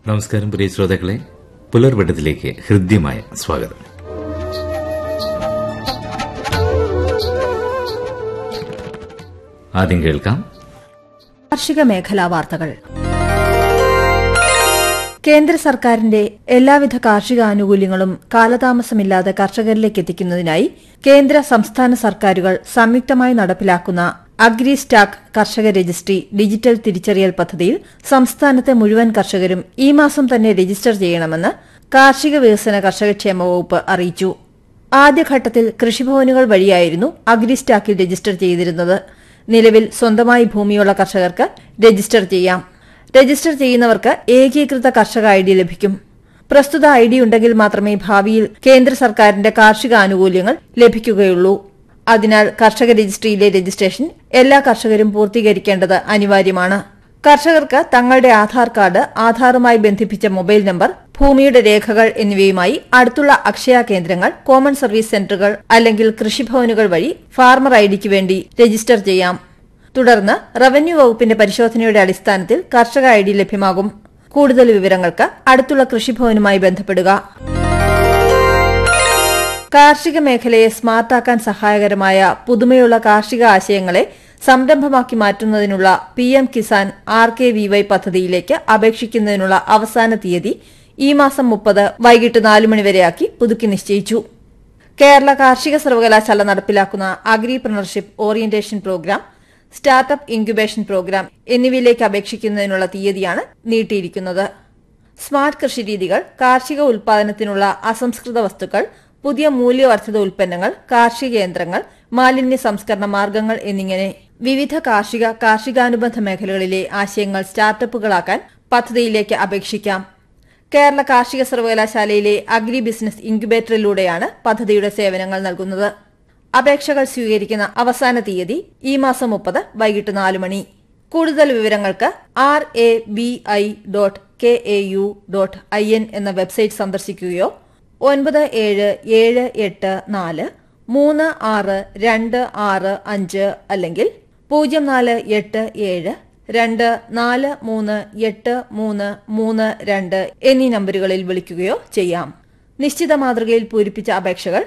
നമസ്കാരം പ്രിയ ശ്രോതാക്കളെ പുലർവട്ടത്തിലേക്ക് ഹൃദ്യമായ സ്വാഗതം ആദ്യം കേൾക്കാം കാർഷിക മേഖലാ വാർത്തകൾ കേന്ദ്ര സർക്കാരിന്റെ എല്ലാവിധ കാർഷിക ആനുകൂല്യങ്ങളും കാലതാമസമില്ലാതെ കർഷകരിലേക്ക് എത്തിക്കുന്നതിനായി കേന്ദ്ര സംസ്ഥാന സർക്കാരുകൾ സംയുക്തമായി നടപ്പിലാക്കുന്ന അഗ്രി സ്റ്റാക്ക് കർഷക രജിസ്ട്രി ഡിജിറ്റൽ തിരിച്ചറിയൽ പദ്ധതിയിൽ സംസ്ഥാനത്തെ മുഴുവൻ കർഷകരും ഈ മാസം തന്നെ രജിസ്റ്റർ ചെയ്യണമെന്ന് കാർഷിക വികസന കർഷകക്ഷേമ വകുപ്പ് അറിയിച്ചു ആദ്യഘട്ടത്തിൽ കൃഷിഭവനുകൾ വഴിയായിരുന്നു അഗ്രി സ്റ്റാക്കിൽ രജിസ്റ്റർ ചെയ്തിരുന്നത് നിലവിൽ സ്വന്തമായി ഭൂമിയുള്ള കർഷകർക്ക് രജിസ്റ്റർ ചെയ്യാം രജിസ്റ്റർ ചെയ്യുന്നവർക്ക് ഏകീകൃത കർഷക ഐ ഡി ലഭിക്കും പ്രസ്തുത ഐ ഡി ഉണ്ടെങ്കിൽ മാത്രമേ ഭാവിയിൽ കേന്ദ്ര സർക്കാരിന്റെ കാർഷിക ആനുകൂല്യങ്ങൾ ലഭിക്കുകയുള്ളൂ അതിനാൽ കർഷക രജിസ്ട്രിയിലെ രജിസ്ട്രേഷൻ എല്ലാ കർഷകരും പൂർത്തീകരിക്കേണ്ടത് അനിവാര്യമാണ് കർഷകർക്ക് തങ്ങളുടെ ആധാർ കാർഡ് ആധാറുമായി ബന്ധിപ്പിച്ച മൊബൈൽ നമ്പർ ഭൂമിയുടെ രേഖകൾ എന്നിവയുമായി അടുത്തുള്ള അക്ഷയ കേന്ദ്രങ്ങൾ കോമൺ സർവീസ് സെന്ററുകൾ അല്ലെങ്കിൽ കൃഷിഭവനുകൾ വഴി ഫാർമർ ഐഡിക്ക് വേണ്ടി രജിസ്റ്റർ ചെയ്യാം തുടർന്ന് റവന്യൂ വകുപ്പിന്റെ പരിശോധനയുടെ അടിസ്ഥാനത്തിൽ കർഷക ഐ ഡി ലഭ്യമാകും കൂടുതൽ വിവരങ്ങൾക്ക് അടുത്തുള്ള കൃഷിഭവനുമായി ബന്ധപ്പെടുക കാർഷിക മേഖലയെ സ്മാർട്ടാക്കാൻ സഹായകരമായ പുതുമയുള്ള കാർഷിക ആശയങ്ങളെ സംരംഭമാക്കി മാറ്റുന്നതിനുള്ള P M Kisan R K V Y പദ്ധതിയിലേക്ക് അപേക്ഷിക്കുന്നതിനുള്ള അവസാന തീയതി ഈ മാസം മുപ്പത് വൈകിട്ട് നാല് മണിവരെയാക്കി പുതുക്കി നിശ്ചയിച്ചു കേരള കാർഷിക സർവകലാശാല നടപ്പിലാക്കുന്ന agripreneurship orientation programme startup incubation programme എന്നിവയിലേക്ക് അപേക്ഷിക്കുന്നതിനുള്ള തീയതിയാണ് നീട്ടിയിരിക്കുന്നത് സ്മാർട്ട് കൃഷിരീതികൾ കാർഷിക ഉൽപാദനത്തിനുള്ള അസംസ്കൃത വസ്തുക്കൾ പുതിയ മൂല്യവർദ്ധിത ഉൽപ്പന്നങ്ങൾ കാർഷിക യന്ത്രങ്ങൾ മാലിന്യ സംസ്കരണ മാർഗങ്ങൾ എന്നിങ്ങനെ വിവിധ കാർഷിക കാർഷികാനുബന്ധ മേഖലകളിലെ ആശയങ്ങൾ സ്റ്റാർട്ടപ്പുകളാക്കാൻ പദ്ധതിയിലേക്ക് അപേക്ഷിക്കാം കേരള കാർഷിക സർവകലാശാലയിലെ അഗ്രി ബിസിനസ് ഇൻക്യുബേറ്ററിലൂടെയാണ് പദ്ധതിയുടെ സേവനങ്ങൾ നൽകുന്നത് അപേക്ഷകൾ സ്വീകരിക്കുന്ന അവസാന തീയതി ഈ മാസം മുപ്പത് വൈകിട്ട് നാല് മണി കൂടുതൽ വിവരങ്ങൾക്ക് R A B I dot K A U dot I N എന്ന വെബ്സൈറ്റ് സന്ദർശിക്കുകയോ ഒൻപത് ഏഴ് ഏഴ് എട്ട് നാല് മൂന്ന് ആറ് രണ്ട് ആറ് അഞ്ച് അല്ലെങ്കിൽ പൂജ്യം നാല് എട്ട് ഏഴ് രണ്ട് നാല് മൂന്ന് എട്ട് മൂന്ന് മൂന്ന് രണ്ട് എന്നീ നമ്പറുകളിൽ വിളിക്കുകയോ ചെയ്യാം നിശ്ചിത മാതൃകയിൽ പൂരിപ്പിച്ച അപേക്ഷകൾ